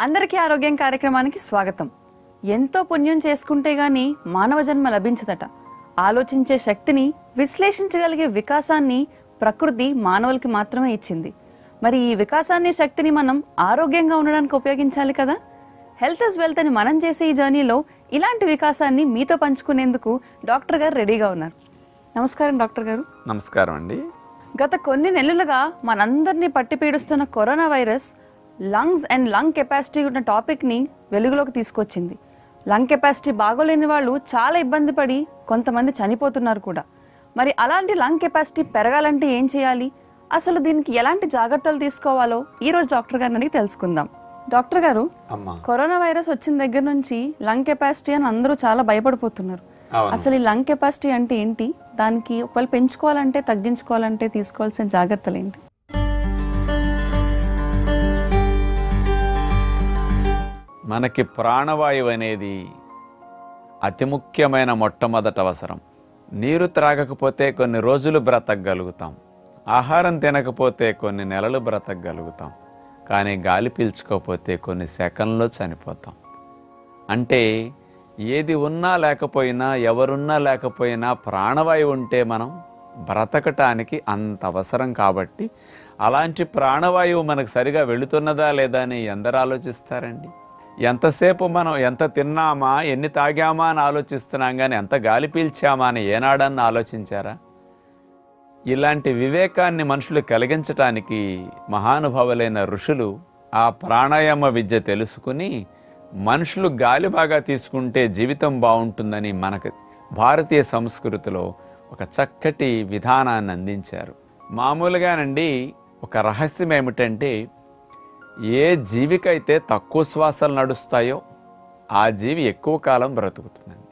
అందరికీ ఆరోగ్యం కార్యక్రమానికి స్వాగతం ఎంతో పుణ్యం చేసుకుంటే గాని మానవ జన్మ లభించదట ఆలోచించే శక్తిని విశ్లేషించగలిగే వికాసాన్ని ప్రకృతి మానవులకి మాత్రమే ఇచ్చింది మరి ఈ వికాసాన్ని శక్తిని మనం ఆరోగ్యంగా ఉండడానికి ఉపయోగించాలి కదా హెల్త్ ఇస్ వెల్త్ అని మనం చేసే ఈ జర్నీలో ఇలాంటి వికాసాన్ని మీతో పంచుకునేందుకు డాక్టర్ గారు రెడీగా ఉన్నారు నమస్కారం డాక్టర్ గారు నమస్కారం అండి గత కొన్ని నెలలుగా మనందరినీ పట్టి పీడిస్తున్న corona virus lungs and lung capacity ఉన్న టాపిక్ని వెలుగులోకి తీసుకొచ్చింది లంగ్ కెపాసిటీ బాగోలేని వాళ్ళు చాలా ఇబ్బంది పడి కొంతమంది చనిపోతున్నారు కూడా మరి అలాంటి లంగ్ కెపాసిటీ పెరగాలంటే ఏం చేయాలి అసలు దీనికి ఎలాంటి జాగ్రత్తలు తీసుకోవాలో ఈ రోజు డాక్టర్ గారిని అడిగి తెలుసుకుందాం డాక్టర్ గారు అమ్మా కరోనా వైరస్ వచ్చిన దగ్గర నుంచి లంగ్ కెపాసిటీ అని అందరూ చాలా భయపడిపోతున్నారు అవును. అసలు ఈ లంగ్ కెపాసిటీ అంటే ఏంటి దానికి ఒకవేళ పెంచుకోవాలంటే తగ్గించుకోవాలంటే తీసుకోవాల్సిన జాగ్రత్తలు ఏంటి మనకి ప్రాణవాయువు అనేది అతి ముఖ్యమైన మొట్టమొదట అవసరం నీరు త్రాగకపోతే కొన్ని రోజులు బ్రతకగలుగుతాం ఆహారం తినకపోతే కొన్ని నెలలు బ్రతకగలుగుతాం కానీ గాలి పీల్చుకోకపోతే కొన్ని సెకండ్లో చనిపోతాం అంటే ఏది ఉన్నా లేకపోయినా ఎవరున్నా లేకపోయినా ప్రాణవాయువు ఉంటే మనం బ్రతకటానికి అంత అవసరం కాబట్టి అలాంటి ప్రాణవాయువు మనకు సరిగా వెళుతున్నదా లేదా అని ఎందరు ఆలోచిస్తారండి ఎంతసేపు మనం ఎంత తిన్నామా ఎన్ని తాగామా అని ఆలోచిస్తున్నాం కానీ ఎంత గాలి పీల్చామా అని ఏనాడన్నా ఆలోచించారా ఇలాంటి వివేకాన్ని మనుషులు కలిగించటానికి మహానుభావులైన ఋషులు ఆ ప్రాణాయామ విద్య తెలుసుకుని మనుషులు గాలి బాగా తీసుకుంటే జీవితం బాగుంటుందని మనకు భారతీయ సంస్కృతిలో ఒక చక్కటి విధానాన్ని అందించారు మామూలుగానండి ఒక రహస్యం ఏమిటంటే ఏ జీవికైతే తక్కువ శ్వాసలు నడుస్తాయో ఆ జీవి ఎక్కువ కాలం బ్రతుకుతుందండి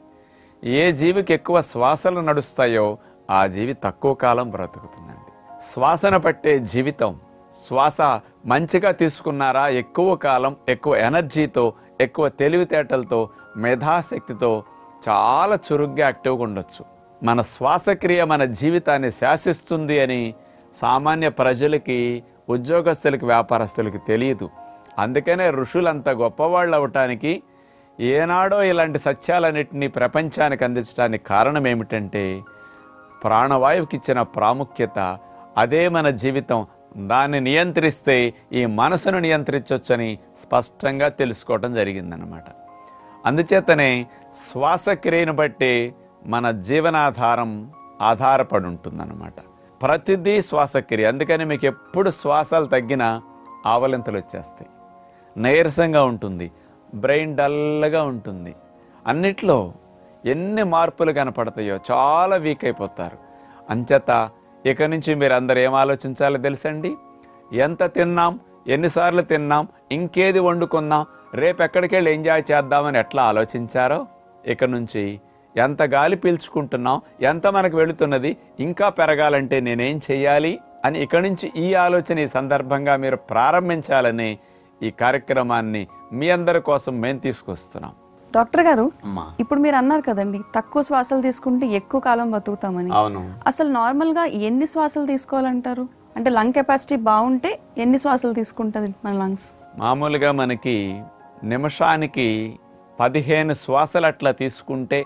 ఏ జీవికి ఎక్కువ శ్వాసలు నడుస్తాయో ఆ జీవి తక్కువ కాలం బ్రతుకుతుందండి శ్వాసన పట్టే జీవితం శ్వాస మంచిగా తీసుకున్నారా ఎక్కువ కాలం ఎక్కువ ఎనర్జీతో ఎక్కువ తెలివితేటలతో మేధాశక్తితో చాలా చురుగ్గా యాక్టివ్గా ఉండొచ్చు మన శ్వాసక్రియ మన జీవితాన్ని శాసిస్తుంది అని సామాన్య ప్రజలకి ఉద్యోగస్తులకి వ్యాపారస్తులకి తెలియదు అందుకనే ఋషులంత గొప్పవాళ్ళు అవటానికి ఏనాడో ఇలాంటి సత్యాలన్నింటినీ ప్రపంచానికి అందించడానికి కారణం ఏమిటంటే ప్రాణవాయువుకి ఇచ్చిన ప్రాముఖ్యత అదే మన జీవితం దాన్ని నియంత్రిస్తే ఈ మనసును నియంత్రించవచ్చని స్పష్టంగా తెలుసుకోవటం జరిగిందనమాట అందుచేతనే శ్వాసక్రియను బట్టి మన జీవనాధారం ఆధారపడి ఉంటుందన్నమాట ప్రతిదీ శ్వాసక్రియ అందుకని మీకు ఎప్పుడు శ్వాసాలు తగ్గినా ఆవలింతలు వచ్చేస్తాయి నీరసంగా ఉంటుంది బ్రెయిన్ డల్గా ఉంటుంది అన్నిట్లో ఎన్ని మార్పులు కనపడతాయో చాలా వీక్ అయిపోతారు అంచేత ఇక నుంచి మీరు అందరు ఏం ఆలోచించాలో తెలుసండి ఎంత తిన్నాం ఎన్నిసార్లు తిన్నాం ఇంకేది వండుకుందాం రేపు ఎక్కడికి వెళ్ళి ఎంజాయ్ చేద్దామని ఎట్లా ఆలోచించారో ఇక నుంచి ఎంత గాలి పీల్చుకుంటున్నాం ఎంత మనకు వెళుతున్నది ఇంకా పెరగాలంటే నేనేం చెయ్యాలి అని ఇక నుంచి ఈ ఆలోచన ఈ సందర్భంగా మీరు ప్రారంభించాలని ఈ కార్యక్రమాన్ని మీ అందరి కోసం మేము తీసుకొస్తున్నాం డాక్టర్ గారు అమ్మా ఇప్పుడు మీరు అన్నారు కదండి తక్కువ శ్వాసలు తీసుకుంటే ఎక్కువ కాలం బతుకుతామని అవును అసలు నార్మల్ గా ఎన్ని శ్వాసలు తీసుకోవాలంటారు అంటే లంగ్ కెపాసిటీ బాగుంటే ఎన్ని శ్వాసలు తీసుకుంటది మన లంగ్స్ మామూలుగా మనకి నిమిషానికి పదిహేను శ్వాసలు అట్లా తీసుకుంటే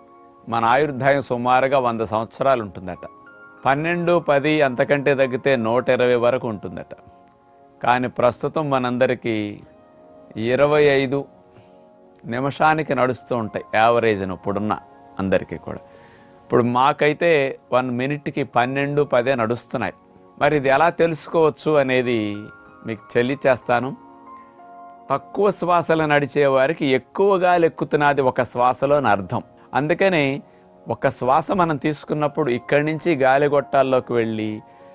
మన ఆయుర్దాయం సుమారుగా వంద సంవత్సరాలు ఉంటుందట పన్నెండు పది అంతకంటే తగ్గితే నూట ఇరవై వరకు ఉంటుందట కానీ ప్రస్తుతం మనందరికీ ఇరవై ఐదు నిమిషానికి నడుస్తూ ఉంటాయి యావరేజ్ను ఇప్పుడున్న అందరికీ కూడా ఇప్పుడు మాకైతే వన్ మినిట్కి పన్నెండు పదే నడుస్తున్నాయి మరి ఇది ఎలా తెలుసుకోవచ్చు అనేది మీకు తెలియచేస్తాను తక్కువ శ్వాసలు నడిచే వారికి ఎక్కువ గాలి ఎక్కుతున్నది ఒక శ్వాసలో అని అర్థం అందుకని ఒక శ్వాస మనం తీసుకున్నప్పుడు ఇక్కడి నుంచి గాలి గొట్టాల్లోకి వెళ్ళి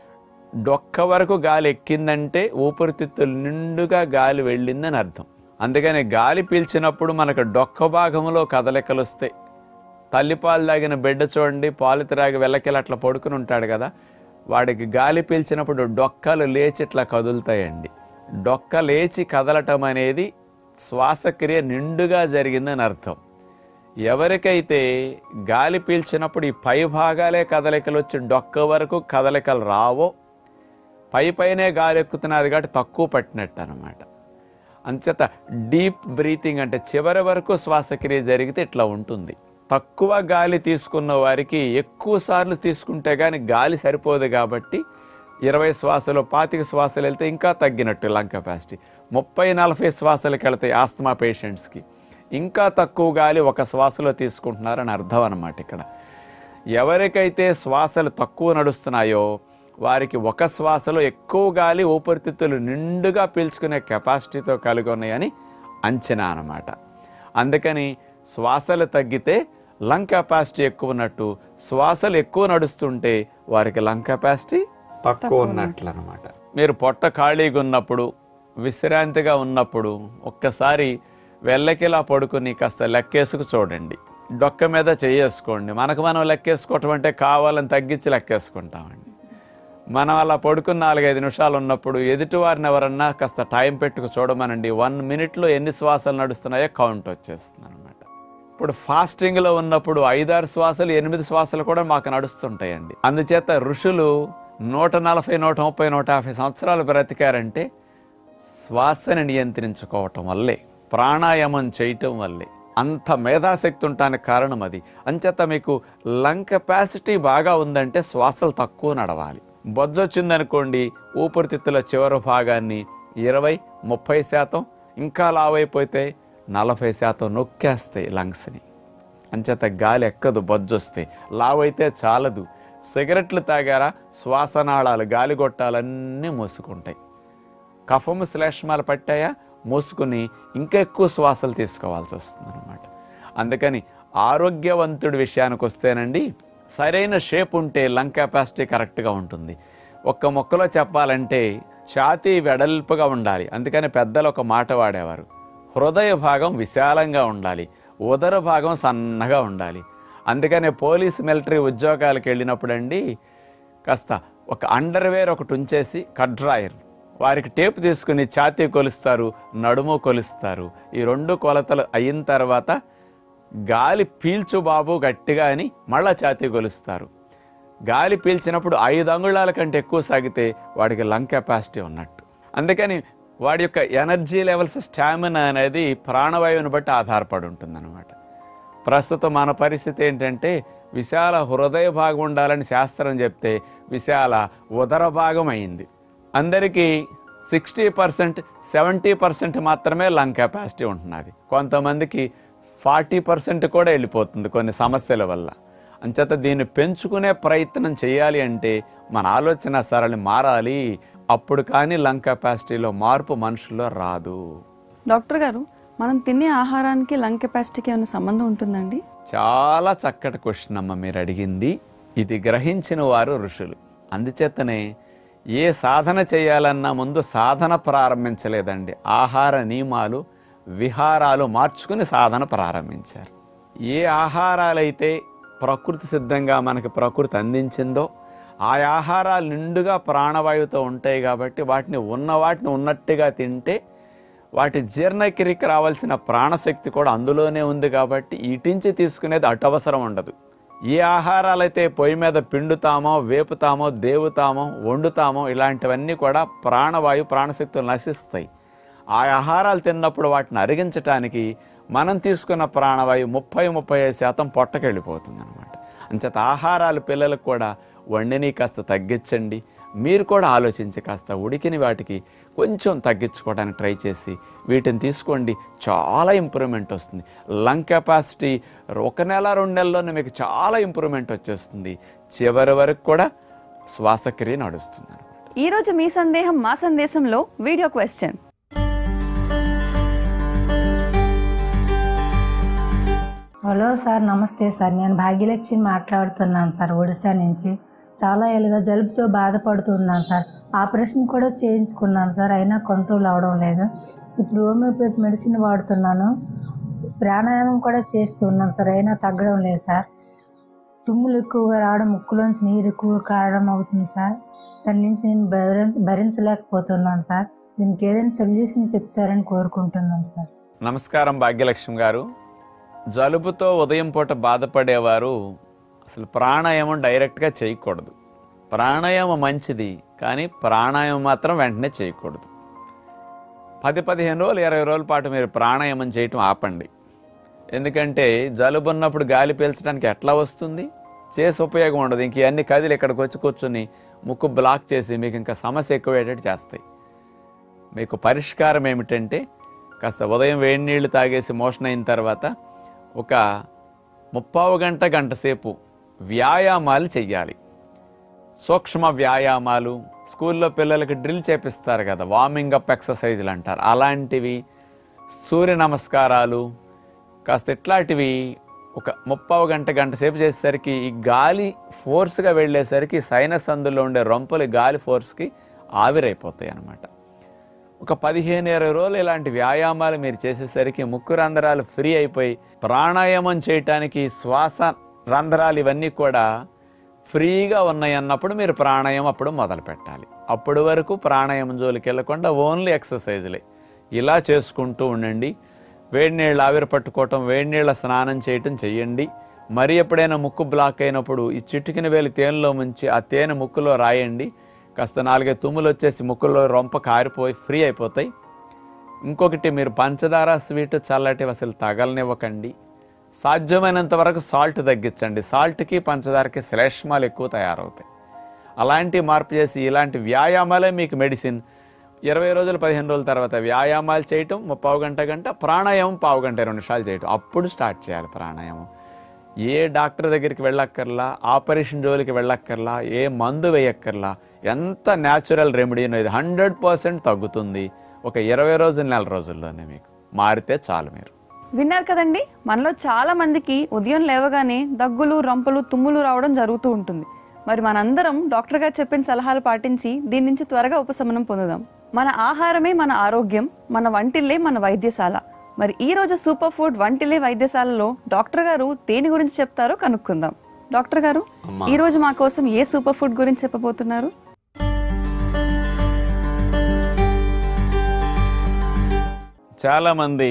డొక్క వరకు గాలి ఎక్కిందంటే ఊపిరితిత్తులు నిండుగా గాలి వెళ్ళిందని అర్థం అందుకని గాలి పీల్చినప్పుడు మనకు డొక్క భాగంలో కదలికలు వస్తాయి తల్లిపాలు తాగిన బిడ్డ చూడండి పాలు త్రాగి వెళ్ళకెళ్ళి అట్లా పడుకుని ఉంటాడు కదా వాడికి గాలి పీల్చినప్పుడు డొక్కలు లేచి ఇట్లా కదులుతాయండి డొక్క లేచి కదలటం అనేది శ్వాసక్రియ నిండుగా జరిగిందని అర్థం ఎవరికైతే గాలి పీల్చినప్పుడు ఈ పై భాగాలే కదలికలు వచ్చి డొక్క వరకు కదలికలు రావో పై పైనే గాలి ఎక్కుతున్నది కాబట్టి తక్కువ పట్టినట్టు అనమాట అంచేత డీప్ బ్రీతింగ్ అంటే చివరి వరకు శ్వాసక్రియ జరిగితే ఇట్లా ఉంటుంది తక్కువ గాలి తీసుకున్న వారికి ఎక్కువ సార్లు తీసుకుంటే కానీ గాలి సరిపోదు కాబట్టి ఇరవై శ్వాసలు పాతిక శ్వాసలు వెళ్తే ఇంకా తగ్గినట్టు లంగ్ కెపాసిటీ ముప్పై నలభై శ్వాసలకు వెళ్తాయి ఆస్తమా పేషెంట్స్కి ఇంకా తక్కువ గాలి ఒక శ్వాసలో తీసుకుంటున్నారని అర్థం అన్నమాట ఇక్కడ ఎవరికైతే శ్వాసలు తక్కువ నడుస్తున్నాయో వారికి ఒక శ్వాసలో ఎక్కువ గాలి ఊపిరితిత్తులు నిండుగా పీల్చుకునే కెపాసిటీతో కలిగి ఉన్నాయని అంచనా అన్నమాట అందుకని శ్వాసలు తగ్గితే లంగ్ కెపాసిటీ ఎక్కువ ఉన్నట్టు శ్వాసలు ఎక్కువ నడుస్తుంటే వారికి లంగ్ కెపాసిటీ తక్కువ ఉన్నట్లు అనమాట మీరు పొట్ట ఖాళీగా ఉన్నప్పుడు విశ్రాంతిగా ఉన్నప్పుడు ఒక్కసారి వెళ్ళకిలా పడుకుని కాస్త లెక్కేసుకు చూడండి డొక్క మీద చెయ్యేసుకోండి మనకు మనం లెక్కేసుకోవటం అంటే కావాలని తగ్గించి లెక్కేసుకుంటామండి మనం అలా పడుకున్న నాలుగైదు నిమిషాలు ఉన్నప్పుడు ఎదుటివారిని ఎవరన్నా కాస్త టైం పెట్టుకు చూడమనండి వన్ మినిట్లో ఎన్ని శ్వాసలు నడుస్తున్నాయో కౌంట్ వచ్చేస్తుంది అనమాట ఇప్పుడు ఫాస్టింగ్లో ఉన్నప్పుడు ఐదారు శ్వాసలు ఎనిమిది శ్వాసలు కూడా మాకు నడుస్తుంటాయండి అందుచేత ఋషులు నూట నలభై నూట ముప్పై నూట యాభై సంవత్సరాలు బ్రతికారంటే శ్వాసని నియంత్రించుకోవటం వల్లే ప్రాణాయామం చేయటం వల్లే అంత మేధాశక్తి ఉండటానికి కారణం అది అంచేత మీకు లంగ్ కెపాసిటీ బాగా ఉందంటే శ్వాసలు తక్కువ నడవాలి బొజ్జ వచ్చిందనుకోండి ఊపిరితిత్తుల చివరి భాగాన్ని ఇరవై ముప్పై శాతం ఇంకా లావైపోతే నలభై శాతం నొక్కేస్తాయి లంగ్స్ని అంచేత గాలి ఎక్కదు బొజ్జొస్తే లావైతే చాలదు సిగరెట్లు తాగారా శ్వాసనాళాలు గాలి గొట్టాలన్నీ మూసుకుంటాయి కఫము శ్లేష్మాలు పట్టాయా మూసుకుని ఇంకా ఎక్కువ శ్వాసలు తీసుకోవాల్సి వస్తుంది అనమాట అందుకని ఆరోగ్యవంతుడి విషయానికి వస్తేనండి సరైన షేప్ ఉంటే లంగ్ కెపాసిటీ కరెక్ట్గా ఉంటుంది ఒక్క మొక్కలో చెప్పాలంటే ఛాతీ వెడల్పుగా ఉండాలి అందుకని పెద్దలు ఒక మాట వాడేవారు హృదయ భాగం విశాలంగా ఉండాలి ఉదర భాగం సన్నగా ఉండాలి అందుకనే పోలీస్ మిలిటరీ ఉద్యోగాలకు వెళ్ళినప్పుడు అండి కాస్త ఒక అండర్వేర్ ఒకటి ఉంచేసి కట్ డ్రాయర్ వారికి టేప్ తీసుకుని ఛాతీ కొలుస్తారు నడుము కొలుస్తారు ఈ రెండు కొలతలు అయిన తర్వాత గాలి పీల్చు బాబు గట్టిగా అని మళ్ళా ఛాతీ కొలుస్తారు గాలి పీల్చినప్పుడు ఐదు అంగుళాల కంటే ఎక్కువ సాగితే వాడికి లంగ్ కెపాసిటీ ఉన్నట్టు అందుకని వాడి యొక్క ఎనర్జీ లెవెల్స్ స్టామినా అనేది ప్రాణవాయువుని బట్టి ఆధారపడి ఉంటుందన్నమాట ప్రస్తుతం మన పరిస్థితి ఏంటంటే విశాల హృదయ భాగం ఉండాలని శాస్త్రం చెప్తే విశాల ఉదర భాగం అయింది అందరికీ సిక్స్టీ పర్సెంట్ సెవెంటీ పర్సెంట్ మాత్రమే లంగ్ కెపాసిటీ ఉంటున్నది కొంతమందికి ఫార్టీ పర్సెంట్ కూడా వెళ్ళిపోతుంది కొన్ని సమస్యల వల్ల అంచేత దీన్ని పెంచుకునే ప్రయత్నం చేయాలి అంటే మన ఆలోచన సరళి మారాలి అప్పుడు కానీ లంగ్ కెపాసిటీలో మార్పు మనుషుల్లో రాదు డాక్టర్ గారు మనం తినే ఆహారానికి లంగ్ కెపాసిటీకి ఏమైనా సంబంధం ఉంటుందండి చాలా చక్కటి క్వశ్చన్ అమ్మ మీరు అడిగింది ఇది గ్రహించిన వారు ఋషులు అందుచేతనే ఏ సాధన చేయాలన్నా ముందు సాధన ప్రారంభించలేదండి ఆహార నియమాలు విహారాలు మార్చుకుని సాధన ప్రారంభించారు ఏ ఆహారాలైతే ప్రకృతి సిద్ధంగా మనకి ప్రకృతి అందించిందో ఆ ఆహారాలు నిండుగా ప్రాణవాయువుతో ఉంటాయి కాబట్టి వాటిని ఉన్న వాటిని ఉన్నట్టుగా తింటే వాటి జీర్ణక్రియకి రావాల్సిన ప్రాణశక్తి కూడా అందులోనే ఉంది కాబట్టి ఇటించి తీసుకునేది అటు అవసరం ఉండదు ఏ ఆహారాలైతే పొయ్యి మీద పిండుతామో వేపుతామో దేవుతామో వండుతామో ఇలాంటివన్నీ కూడా ప్రాణవాయు ప్రాణశక్తులు నశిస్తాయి ఆ ఆహారాలు తిన్నప్పుడు వాటిని అరిగించటానికి మనం తీసుకున్న ప్రాణవాయు ముప్పై ముప్పై ఐదు శాతం పొట్టకెళ్ళిపోతుంది అనమాట అంచేత ఆహారాలు పిల్లలకు కూడా వండిని కాస్త తగ్గించండి మీరు కూడా ఆలోచించి కాస్త ఉడికిన వాటికి కొంచెం తగ్గించుకోవడానికి ట్రై చేసి వీటిని తీసుకోండి చాలా ఇంప్రూవ్మెంట్ వస్తుంది లంగ్ కెపాసిటీ ఒక నెల రెండు నెలల్లోనే మీకు చాలా ఇంప్రూవ్మెంట్ వచ్చేస్తుంది చివరి వరకు కూడా శ్వాసక్రియ నడుస్తుంది అనమాట ఈ రోజు మీ సందేహం మా సందేశంలో వీడియో క్వశ్చన్ హలో సార్ నమస్తే సార్ నేను భాగ్యలక్ష్మి మాట్లాడుతున్నాను సార్ ఒడిశా నుంచి చాలా ఏళ్ళుగా జలుబుతో బాధపడుతున్నాను సార్ ఆపరేషన్ కూడా చేయించుకున్నాను సార్ అయినా కంట్రోల్ అవడం లేదు ఇప్పుడు హోమియోపతి మెడిసిన్ వాడుతున్నాను ప్రాణాయామం కూడా చేస్తున్నాను సార్ అయినా తగ్గడం లేదు సార్ తుమ్ములు ఎక్కువగా రావడం ముక్కులోంచి నీరు ఎక్కువ కారడం అవుతుంది సార్ దాని నుంచి నేను భరి భరించలేకపోతున్నాను సార్ దీనికి ఏదైనా సొల్యూషన్ చెప్తారని కోరుకుంటున్నాను సార్ నమస్కారం భాగ్యలక్ష్మి గారు జలుబుతో ఉదయం పూట బాధపడేవారు అసలు ప్రాణాయామం డైరెక్ట్గా చేయకూడదు ప్రాణాయామం మంచిది కానీ ప్రాణాయామం మాత్రం వెంటనే చేయకూడదు పది పదిహేను రోజులు ఇరవై రోజుల పాటు మీరు ప్రాణాయామం చేయటం ఆపండి ఎందుకంటే జలుబు ఉన్నప్పుడు గాలి పీల్చడానికి ఎట్లా వస్తుంది చేసి ఉపయోగం ఉండదు ఇంక ఇవన్నీ కదిలి ఇక్కడికి వచ్చి కూర్చుని ముక్కు బ్లాక్ చేసి మీకు ఇంకా సమస్య ఎక్కువయ్యేటట్టు చేస్తాయి మీకు పరిష్కారం ఏమిటంటే కాస్త ఉదయం వేడి నీళ్లు తాగేసి మోషన్ అయిన తర్వాత ఒక ముప్పావు గంట గంట సేపు వ్యాయామాలు చెయ్యాలి సూక్ష్మ వ్యాయామాలు స్కూల్లో పిల్లలకి డ్రిల్ చేపిస్తారు కదా వార్మింగ్ అప్ ఎక్సర్సైజులు అంటారు అలాంటివి సూర్య నమస్కారాలు కాస్త ఇట్లాంటివి ఒక ముప్పావు గంట గంట సేపు చేసేసరికి ఈ గాలి ఫోర్స్గా వెళ్ళేసరికి సైనస్ అందులో ఉండే రొంపలు ఈ గాలి ఫోర్స్కి ఆవిరైపోతాయి అన్నమాట ఒక పదిహేను ఇరవై రోజులు ఇలాంటి వ్యాయామాలు మీరు చేసేసరికి ముక్కు రంధ్రాలు ఫ్రీ అయిపోయి ప్రాణాయామం చేయటానికి శ్వాస రంధ్రాలు ఇవన్నీ కూడా ఫ్రీగా ఉన్నాయి అన్నప్పుడు మీరు ప్రాణాయామం అప్పుడు మొదలు పెట్టాలి అప్పటి వరకు ప్రాణాయామం జోలికి వెళ్ళకుండా ఓన్లీ ఎక్సర్సైజులే ఇలా చేసుకుంటూ ఉండండి వేడి నీళ్ళు ఆవిరి పట్టుకోవటం వేడి నీళ్ళ స్నానం చేయటం చెయ్యండి మరి ఎప్పుడైనా ముక్కు బ్లాక్ అయినప్పుడు ఈ చిటికిన వేలి తేనెలో ముంచి ఆ తేనె ముక్కులో రాయండి కాస్త నాలుగైదు తుమ్ములు వచ్చేసి ముక్కులో రొంప కారిపోయి ఫ్రీ అయిపోతాయి ఇంకొకటి మీరు పంచదార స్వీట్ చల్లటివి అసలు తగలనివ్వకండి సాధ్యమైనంత వరకు సాల్ట్ తగ్గించండి సాల్ట్కి పంచదారకి శ్లేష్మాలు ఎక్కువ తయారవుతాయి అలాంటి మార్పు చేసి ఇలాంటి వ్యాయామాలే మీకు మెడిసిన్ ఇరవై రోజులు పదిహేను రోజుల తర్వాత వ్యాయామాలు చేయటం పావు గంట గంట ప్రాణాయామం పావు గంట రెండు నిమిషాలు చేయటం అప్పుడు స్టార్ట్ చేయాలి ప్రాణాయామం ఏ డాక్టర్ దగ్గరికి వెళ్ళక్కర్లా ఆపరేషన్ జోలికి వెళ్ళక్కర్లా ఏ మందు వేయక్కర్లా ఎంత న్యాచురల్ రెమెడీనో ఇది హండ్రెడ్ పర్సెంట్ తగ్గుతుంది ఒక ఇరవై రోజులు నెల రోజుల్లోనే మీకు మారితే చాలు మీరు విన్నారు కదండి మనలో చాలా మందికి ఉదయం లేవగానే దగ్గులు రంపలు తుమ్ములు రావడం జరుగుతూ ఉంటుంది మరి మనందరం డాక్టర్ గారు చెప్పిన సలహాలు పాటించి దీని నుంచి త్వరగా ఉపశమనం పొందుదాం మన ఆహారమే మన ఆరోగ్యం మన వంటిల్లే మన వైద్యశాల మరి ఈ రోజు సూపర్ ఫుడ్ వంటిల్లే వైద్యశాలలో డాక్టర్ గారు దేని గురించి చెప్తారో కనుక్కుందాం డాక్టర్ గారు అమ్మా. ఈ రోజు మా కోసం ఏ సూపర్ ఫుడ్ గురించి చెప్పబోతున్నారు చాలామంది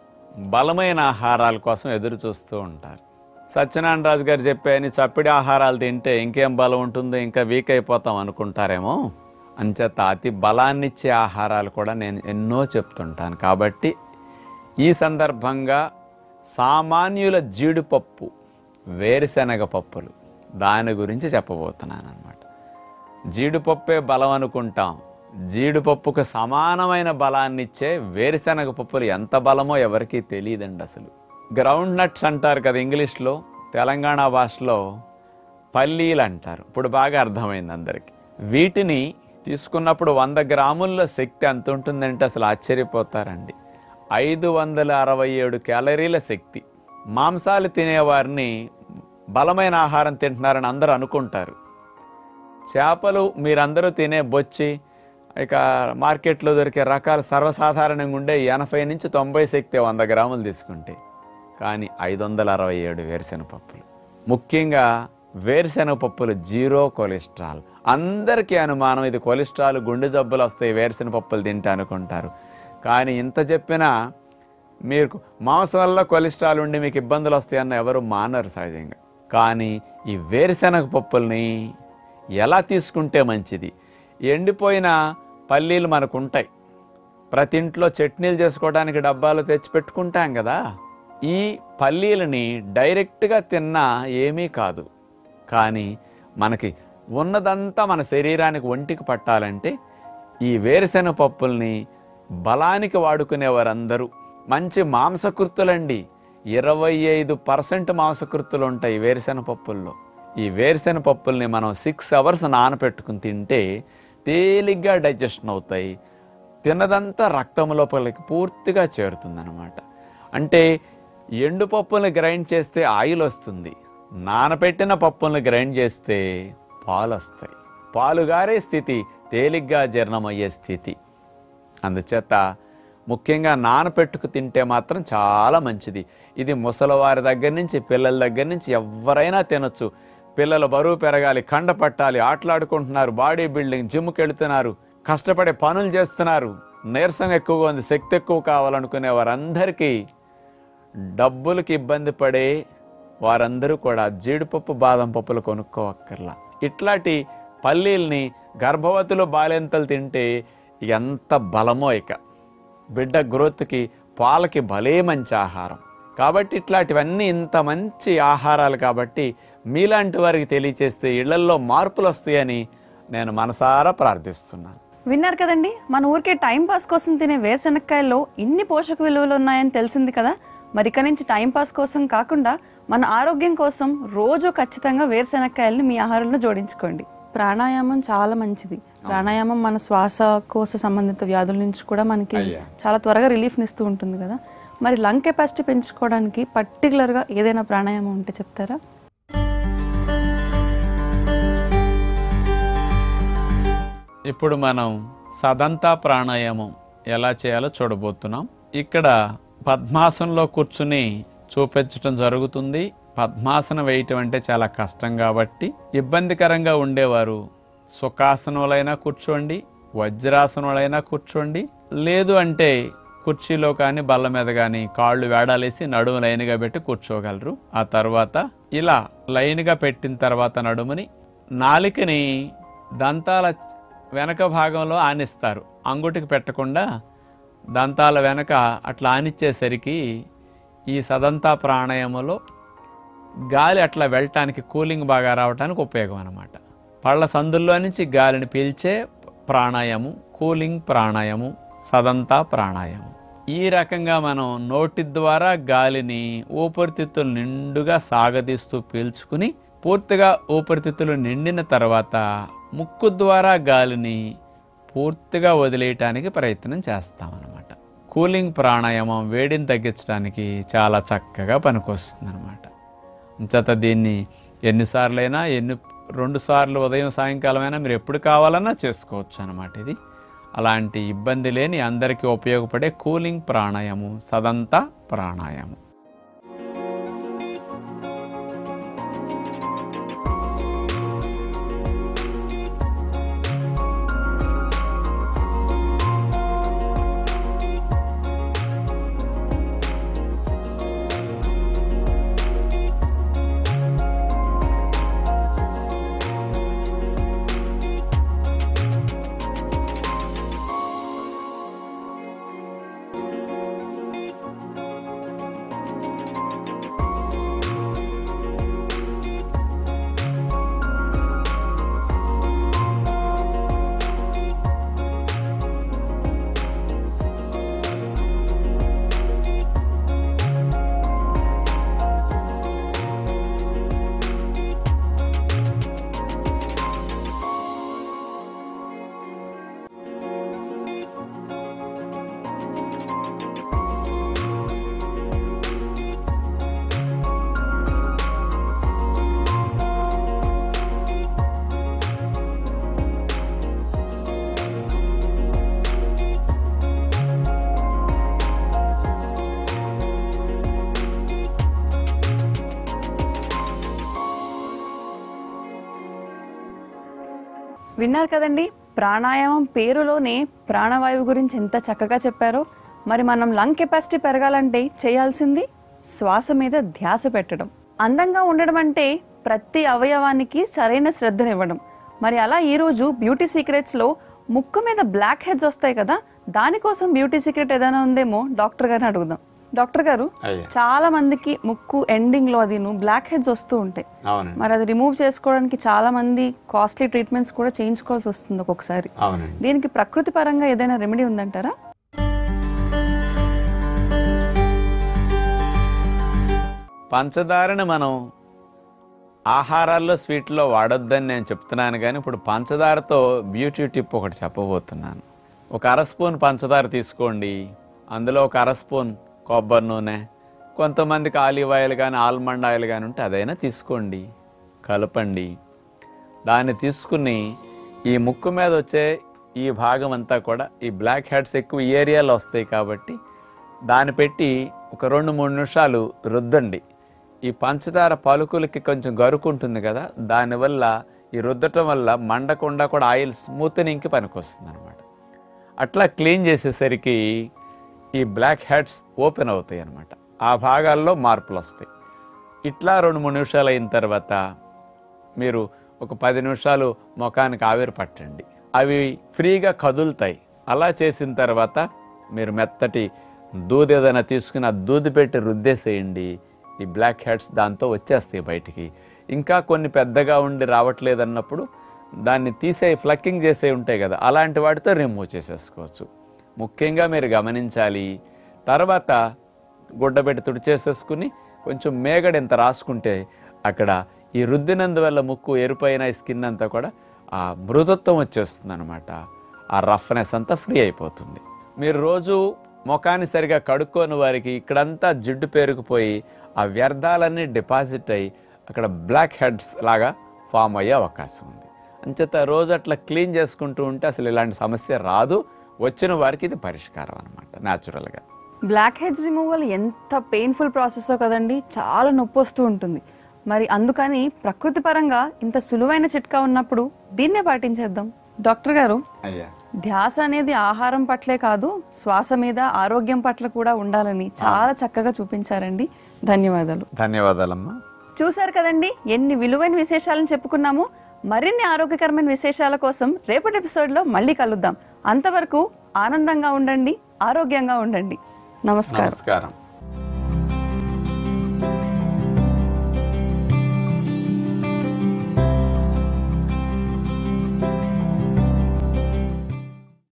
బలమైన ఆహారాల కోసం ఎదురు చూస్తూ ఉంటారు సత్యనారాయణ రాజు గారు చెప్పాయని చప్పిడి ఆహారాలు తింటే ఇంకేం బలం ఉంటుంది ఇంకా వీక్ అయిపోతాం అనుకుంటారేమో అంచేత అతి బలాన్నిచ్చే ఆహారాలు కూడా నేను ఎన్నో చెప్తుంటాను కాబట్టి ఈ సందర్భంగా సామాన్యుల జీడిపప్పు వేరుశనగ పప్పులు దాని గురించి చెప్పబోతున్నాను అనమాట జీడిపప్పే బలం అనుకుంటాం జీడిపప్పుకు సమానమైన బలాన్ని ఇచ్చే వేరుశనగ పప్పులు ఎంత బలమో ఎవరికీ తెలియదండి అసలు గ్రౌండ్ నట్స్ అంటారు కదా ఇంగ్లీష్లో తెలంగాణ భాషలో పల్లీలు అంటారు ఇప్పుడు బాగా అర్థమైంది అందరికీ వీటిని తీసుకున్నప్పుడు వంద గ్రాముల్లో శక్తి ఎంత ఉంటుందంటే అసలు ఆశ్చర్యపోతారండి ఐదు వందల అరవై ఏడు క్యాలరీల శక్తి మాంసాలు తినేవారిని బలమైన ఆహారం తింటున్నారని అందరూ అనుకుంటారు చేపలు మీరందరూ తినే బొచ్చి ఇక మార్కెట్లో దొరికే రకాలు సర్వసాధారణంగా ఉండే ఎనభై నుంచి తొంభై శక్తి వంద గ్రాములు తీసుకుంటే కానీ ఐదు వందల అరవై ఏడు వేరుశెనగ పప్పులు ముఖ్యంగా వేరుశెనగ పప్పులు జీరో కొలెస్ట్రాల్ అందరికీ అనుమానం ఇది కొలెస్ట్రాల్ గుండె జబ్బులు వస్తాయి వేరుశెనగ పప్పులు తింటే అనుకుంటారు కానీ ఇంత చెప్పినా మీకు మాంసం వల్ల కొలెస్ట్రాల్ ఉండి మీకు ఇబ్బందులు వస్తాయన్న ఎవరు మానరు సహజంగా కానీ ఈ వేరుశెనగ పప్పుల్ని ఎలా తీసుకుంటే మంచిది ఎండిపోయిన పల్లీలు మనకు ఉంటాయి ప్రతి ఇంట్లో చట్నీలు చేసుకోవడానికి డబ్బాలు తెచ్చి పెట్టుకుంటాం కదా ఈ పల్లీలని డైరెక్ట్గా తిన్నా ఏమీ కాదు కానీ మనకి ఉన్నదంతా మన శరీరానికి ఒంటికి పట్టాలంటే ఈ వేరుశెనగ పప్పుల్ని బలానికి వాడుకునే వారందరూ మంచి మాంసకృత్తులండి ఇరవై ఐదు పర్సెంట్ మాంసకృత్తులు ఉంటాయి ఈ వేరుశెనగ పప్పుల్లో ఈ వేరుశెనగ పప్పుల్ని మనం సిక్స్ అవర్స్ నానపెట్టుకుని తింటే తేలిగ్గా డైజెషన్ అవుతాయి తిన్నదంతా రక్తం లోపలికి పూర్తిగా చేరుతుందన్నమాట అంటే ఎండు పప్పుల్ని గ్రైండ్ చేస్తే ఆయిల్ వస్తుంది నానపెట్టిన పప్పుల్ని గ్రైండ్ చేస్తే పాలు వస్తాయి పాలు గారే స్థితి తేలిగ్గా జీర్ణమయ్యే స్థితి అందుచేత ముఖ్యంగా నానపెట్టుకు తింటే మాత్రం చాలా మంచిది ఇది ముసలివారి దగ్గర నుంచి పిల్లల దగ్గర నుంచి ఎవరైనా తినొచ్చు పిల్లలు బరువు పెరగాలి కండ పట్టాలి ఆటలాడుకుంటున్నారు బాడీ బిల్డింగ్ జిమ్కి వెళుతున్నారు కష్టపడే పనులు చేస్తున్నారు నీరసం ఎక్కువగా ఉంది శక్తి ఎక్కువ కావాలనుకునే వారందరికీ డబ్బులకి ఇబ్బంది పడే వారందరూ కూడా జీడిపప్పు బాదం పప్పులు కొనుక్కోవక్కర్లా ఇట్లాంటి పల్లీల్ని గర్భవతులు బాలెంతలు తింటే ఎంత బలమో ఇక బిడ్డ గ్రోత్కి పాలకి భలే మంచి ఆహారం కాబట్టి ఇట్లాంటివన్నీ ఇంత మంచి ఆహారాలు కాబట్టి మీలాంటి వారికి తెలియచేస్తే ఇళ్లల్లో మార్పులు వస్తాయని నేను మనసారా ప్రార్థిస్తున్నాను విన్నారు కదండి మన ఊరికే టైం పాస్ కోసం తినే వేరుశెనక్కాయల్లో ఇన్ని పోషక విలువలు ఉన్నాయని తెలిసింది కదా మరి ఇక నుంచి టైం పాస్ కోసం కాకుండా మన ఆరోగ్యం కోసం రోజు ఖచ్చితంగా వేరుశెనక్కాయల్ని మీ ఆహారంలో జోడించుకోండి ప్రాణాయామం చాలా మంచిది ప్రాణాయామం మన శ్వాసకోశ సంబంధిత వ్యాధుల నుంచి కూడా మనకి అయ్యా. చాలా త్వరగా రిలీఫ్ని ఇస్తూ ఉంటుంది కదా మరి లంగ్ కెపాసిటీ పెంచుకోవడానికి పర్టికులర్గా ఏదైనా ప్రాణాయామం ఉంటే చెప్తారా ఇప్పుడు మనం సదంతా ప్రాణాయామం ఎలా చేయాలో చూడబోతున్నాం ఇక్కడ పద్మాసనంలో కూర్చుని చూపించటం జరుగుతుంది పద్మాసనం వేయటం అంటే చాలా కష్టం కాబట్టి ఇబ్బందికరంగా ఉండేవారు సుఖాసనంలైనా కూర్చోండి వజ్రాసనంలైనా కూర్చోండి లేదు అంటే కుర్చీలో కానీ బల్ల మీద కానీ కాళ్ళు వేడాలేసి నడుము లైన్గా పెట్టి కూర్చోగలరు ఆ తర్వాత ఇలా లైన్గా పెట్టిన తర్వాత నడుముని నాలికని దంతాల వెనక భాగంలో ఆనిస్తారు అంగుటికి పెట్టకుండా దంతాల వెనక అట్లా ఆనిచ్చేసరికి ఈ సదంతా ప్రాణాయామంలో గాలి అట్లా వెళ్ళటానికి కూలింగ్ బాగా రావడానికి ఉపయోగం అనమాట పళ్ళ సందుల్లో నుంచి గాలిని పీల్చే ప్రాణాయామం కూలింగ్ ప్రాణాయామం సదంతా ప్రాణాయామం ఈ రకంగా మనం నోటి ద్వారా గాలిని ఊపిరితిత్తులు నిండుగా సాగదీస్తూ పీల్చుకుని పూర్తిగా ఊపిరితిత్తులు నిండిన తర్వాత ముక్కు ద్వారా గాలిని పూర్తిగా వదిలేయటానికి ప్రయత్నం చేస్తామన్నమాట కూలింగ్ ప్రాణాయామం వేడిని తగ్గించడానికి చాలా చక్కగా పనికొస్తుంది అనమాట అంచేత దీన్ని ఎన్నిసార్లైనా ఎన్ని రెండు సార్లు ఉదయం సాయంకాలమైనా మీరు ఎప్పుడు కావాలన్నా చేసుకోవచ్చు అనమాట ఇది అలాంటి ఇబ్బంది లేని అందరికీ ఉపయోగపడే కూలింగ్ ప్రాణాయామం సదంతా ప్రాణాయామం విన్నారు కదండి ప్రాణాయామం పేరులోనే ప్రాణవాయువు గురించి ఎంత చక్కగా చెప్పారో మరి మనం లంగ్ కెపాసిటీ పెరగాలంటే చేయాల్సింది శ్వాస మీద ధ్యాస పెట్టడం అందంగా ఉండడం అంటే ప్రతి అవయవానికి సరైన శ్రద్ధనివ్వడం మరి అలా ఈరోజు బ్యూటీ సీక్రెట్స్లో ముక్కు మీద బ్లాక్ హెడ్స్ వస్తాయి కదా దానికోసం బ్యూటీ సీక్రెట్ ఏదైనా ఉందేమో డాక్టర్ గారిని అడుగుదాం డాక్టర్ గారు అయ్యా చాలా మందికి ముక్కు ఎండింగ్ లో అది బ్లాక్ హెడ్స్ వస్తూ ఉంటాయి అవునండి మరి అది రిమూవ్ చేసుకోవడానికి చాలా మంది కాస్ట్లీ ట్రీట్మెంట్స్ కూడా చేయించుకోవాల్సి వస్తుంది ఒక్కొక్కసారి అవునండి దీనికి ప్రకృతి పరంగా ఏదైనా రెమెడీ ఉందంటారా పంచదారని మనం ఆహారాల్లో స్వీట్లో వాడొద్దని నేను చెప్తున్నాను కానీ ఇప్పుడు పంచదారతో బ్యూటీ టిప్ ఒకటి చెప్పబోతున్నాను ఒక అర స్పూన్ పంచదార తీసుకోండి అందులో ఒక అర స్పూన్ కొబ్బరి నూనె కొంతమందికి ఆలివ్ ఆయిల్ కానీ ఆల్మండ్ ఆయిల్ కానీ ఉంటే అదైనా తీసుకోండి కలపండి దాన్ని తీసుకుని ఈ ముక్కు మీద వచ్చే ఈ భాగం అంతా కూడా ఈ బ్లాక్ హెడ్స్ ఎక్కువ ఈ ఏరియాలో వస్తాయి కాబట్టి దాన్ని పెట్టి ఒక రెండు మూడు నిమిషాలు రుద్దండి ఈ పంచదార పలుకులకి కొంచెం గరుకుంటుంది కదా దానివల్ల ఈ రుద్దటం వల్ల మండకుండా కూడా ఆయిల్ స్మూత్నింగ్కి పనికొస్తుంది అనమాట అట్లా క్లీన్ చేసేసరికి ఈ బ్లాక్ హెడ్స్ ఓపెన్ అవుతాయి అన్నమాట ఆ భాగాల్లో మార్పులు వస్తాయి ఇట్లా రెండు మూడు నిమిషాలు అయిన తర్వాత మీరు ఒక పది నిమిషాలు ముఖానికి ఆవిరి పట్టండి అవి ఫ్రీగా కదులుతాయి అలా చేసిన తర్వాత మీరు మెత్తటి దూది ఏదైనా తీసుకుని ఆ దూది పెట్టి రుద్దేసేయండి ఈ బ్లాక్ హెడ్స్ దాంతో వచ్చేస్తాయి బయటికి ఇంకా కొన్ని పెద్దగా ఉండి రావట్లేదు అన్నప్పుడు దాన్ని తీసే ఫ్లక్కింగ్ చేసే ఉంటాయి కదా అలాంటి వాటితో రిమూవ్ చేసేసుకోవచ్చు ముఖ్యంగా మీరు గమనించాలి తర్వాత గుడ్డబెట్టి తుడిచేసేసుకుని కొంచెం మేగడ ఇంత రాసుకుంటే అక్కడ ఈ రుద్దినందువల్ల ముక్కు ఎరుపైన ఈ స్కిన్ అంతా కూడా ఆ మృదుత్వం వచ్చేస్తుంది అనమాట ఆ రఫ్నెస్ అంతా ఫ్రీ అయిపోతుంది మీరు రోజు ముఖాన్ని సరిగా కడుక్కోని వారికి ఇక్కడంతా జిడ్డు పేరుకుపోయి ఆ వ్యర్థాలన్నీ డిపాజిట్ అయ్యి అక్కడ బ్లాక్ హెడ్స్ లాగా ఫామ్ అయ్యే అవకాశం ఉంది అంచేత రోజు అట్లా క్లీన్ చేసుకుంటూ ఉంటే అసలు ఇలాంటి సమస్య రాదు వచ్చిన వారికి ఇది పరిష్కారం అనమాట న్యాచురల్గా బ్లాక్ హెడ్స్ రిమూవల్ ఎంత పెయిన్ఫుల్ ప్రాసెస్ కదండి చాలా నొప్పి వస్తూ ఉంటుంది మరి అందుకని ప్రకృతి పరంగా ఇంత సులువైన చిట్కా ఉన్నప్పుడు దీన్నే పాటించేద్దాం డాక్టర్ గారు అయ్యా ధ్యాస అనేది ఆహారం పట్లే కాదు శ్వాస మీద ఆరోగ్యం పట్ల కూడా ఉండాలని చాలా చక్కగా చూపించారండి ధన్యవాదాలు ధన్యవాదాలమ్మా చూశారు కదండి ఎన్ని విలువైన విశేషాలను చెప్పుకున్నాము మరిన్ని ఆరోగ్యకరమైన విశేషాల కోసం రేపటి ఎపిసోడ్లో మళ్ళీ కలుద్దాం అంతవరకు ఆనందంగా ఉండండి ఆరోగ్యంగా ఉండండి నమస్కారం నమస్కారం